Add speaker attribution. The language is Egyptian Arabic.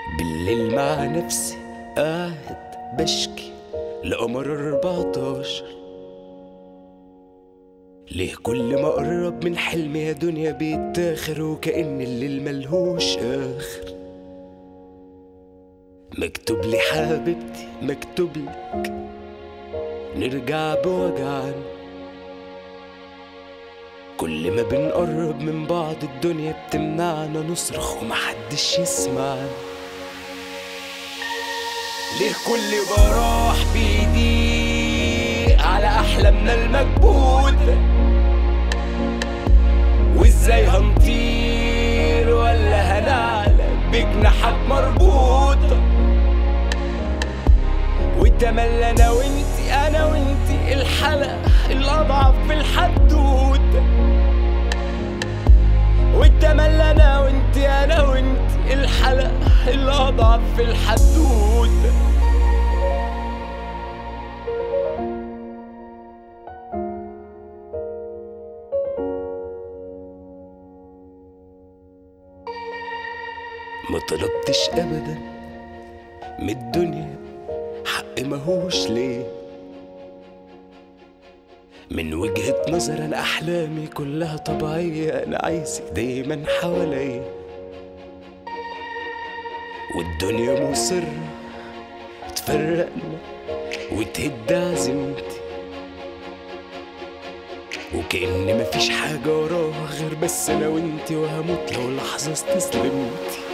Speaker 1: بالليل مع نفسي قاعد بشكي لقمر 14 ليه كل ما اقرب من حلمي يا دنيا بيتاخر وكأن الليل ملهوش اخر مكتوب لي حبيبتي مكتوب لك نرجع بوجعنا كل ما بنقرب من بعض الدنيا بتمنعنا نصرخ ومحدش يسمعنا ليه كل براح بيضيق على احلامنا المكبوتة وازاي هنطير ولا هنعلى بجناحات مربوطة وتملى انا وانتي انا وانتي الحلقة الاضعف في الحدوتة وتملى انا وانتي انا وانتي الحلقة الاضعف في الحدوتة ما طلبتش ابدا من الدنيا حق ماهوش ليه من وجهة نظر انا احلامي كلها طبيعية انا عايزك دايما حواليا والدنيا مصرة تفرقنا وتهد عزيمتي وكأن مفيش حاجة وراها غير بس انا وانتي وهموت لو لحظة استسلمتي